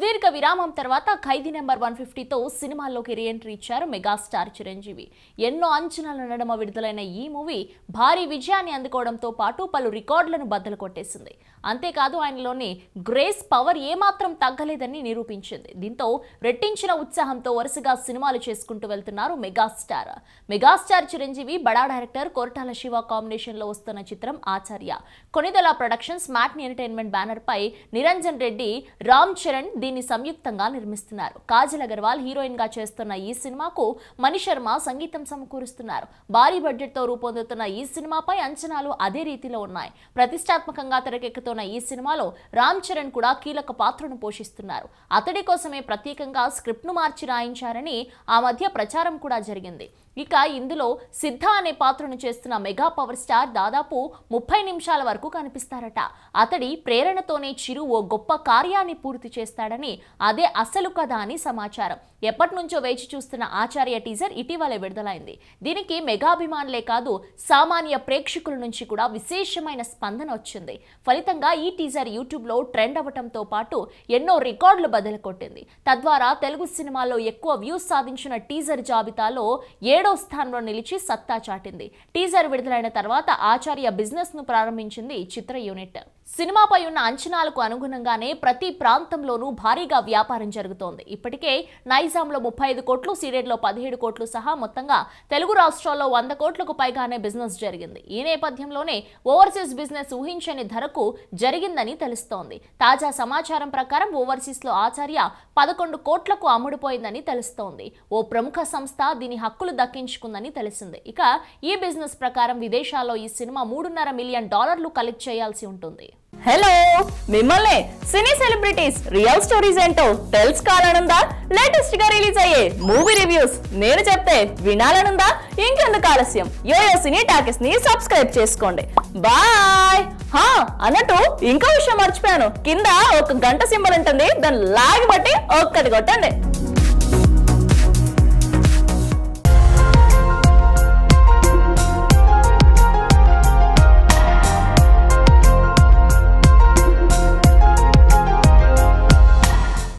సుదీర్ఘ విరామం తర్వాత ఖైదీ నెంబర్ వన్ ఫిఫ్టీతో సినిమాల్లోకి రీఎంట్రీ ఇచ్చారు మెగాస్టార్ చిరంజీవి ఎన్నో అంచనాల నడమ విడుదలైన ఈ మూవీ భారీ విజయాన్ని అందుకోవడంతో పాటు పలు రికార్డులను బద్దలు కొట్టేసింది అంతేకాదు ఆయనలోని గ్రేస్ పవర్ ఏమాత్రం తగ్గలేదని నిరూపించింది దీంతో రెట్టించిన ఉత్సాహంతో వరుసగా సినిమాలు చేసుకుంటూ వెళ్తున్నారు మెగాస్టార్ మెగాస్టార్ చిరంజీవి బడా డైరెక్టర్ కొరటాల శివ కాంబినేషన్ లో వస్తున్న చిత్రం Acharya Konidela productions Matinee entertainment banner పై నిరంజన్ రెడ్డి రామ్ చరణ్ దీన్ని సంయుక్తంగా నిర్మిస్తున్నారు కాజల్ అగర్వాల్ హీరోయిన్ గా చేస్తున్న ఈ సినిమాకు మణి శర్మ సంగీతం సమకూరుస్తున్నారు భారీ బడ్జెట్ తో రూపొందుతున్న ఈ సినిమాపై అంచనాలు అదే రీతిలో ఉన్నాయి ప్రతిష్టాత్మకంగా తెరకెక్కుతున్న ఈ సినిమాలో రామ్ చరణ్ కూడా కీలక పాత్రను పోషిస్తున్నారు అతడి కోసమే ప్రత్యేకంగా స్క్రిప్ట్ ను మార్చి రాయించారని ఆ మధ్య ప్రచారం కూడా జరిగింది ఇక ఇందులో సిద్ధ అనే పాత్రను చేస్తున్న మెగా పవర్ స్టార్ దాదాపు ముప్పై నిమిషాల వరకు కనిపిస్తారట అతడి ప్రేరణతోనే చిరు ఓ గొప్ప కార్యాన్ని పూర్తి చేస్తాడని అదే అసలు కథ అని సమాచారం ఎప్పటి నుంచో వేచి చూస్తున్న ఆచార్య టీజర్ ఇటీవలే విడుదలైంది దీనికి మెగాభిమానులే కాదు సామాన్య ప్రేక్షకుల నుంచి కూడా విశేషమైన స్పందన వచ్చింది ఫలితంగా ఈ టీజర్ యూట్యూబ్లో ట్రెండ్ అవ్వటంతో పాటు ఎన్నో రికార్డులు బదులు కొట్టింది తద్వారా తెలుగు సినిమాల్లో ఎక్కువ వ్యూస్ సాధించిన టీజర్ జాబితాలో ఏడో స్థానంలో నిలిచి సత్తా చాటింది టీజర్ విడుదలైన తర్వాత ఆచార్య బిజినెస్ ను ప్రారంభించింది ఈ చిత్ర యూనిట్ సినిమాపై ఉన్న అంచనాలకు అనుగుణంగానే ప్రతి ప్రాంతంలోనూ భారీగా వ్యాపారం జరుగుతోంది ఇప్పటికే నైజాంలో ముప్పై ఐదు కోట్లు సీడెడ్లో పదిహేడు కోట్లు సహా మొత్తంగా తెలుగు రాష్ట్రాల్లో వంద కోట్లకు పైగానే బిజినెస్ జరిగింది ఈ నేపథ్యంలోనే ఓవర్సీస్ బిజినెస్ ఊహించని ధరకు జరిగిందని తెలుస్తోంది తాజా సమాచారం ప్రకారం ఓవర్సీస్ లో ఆచార్య పదకొండు కోట్లకు అమ్ముడుపోయిందని తెలుస్తోంది ఓ ప్రముఖ సంస్థ దీని హక్కులు దక్కించుకుందని తెలిసింది ఇక ఈ బిజినెస్ ప్రకారం విదేశాల్లో ఈ సినిమా మూడున్నర మిలియన్ డాలర్లు కలెక్ట్ చేయాల్సి ఉంటుంది హలో మిమ్మల్ని సినీ సెలబ్రిటీస్ రియల్ స్టోరీస్ ఏంటో తెలుసుకోవాలనుందా లేటెస్ట్ గా రిలీజ్ అయ్యే మూవీ రివ్యూస్ నేను చెప్తే వినాలనుందా ఇంకెందుకు ఆలస్యం యోయో సినీ టాకెస్ ని సబ్స్క్రైబ్ చేసుకోండి బాయ్ హా అన్నట్టు ఇంకో విషయం మర్చిపోయాను కింద ఒక గంట సింబల్ ఉంటుంది దాన్ని లాగి బట్టి ఒక్కటి కొట్టండి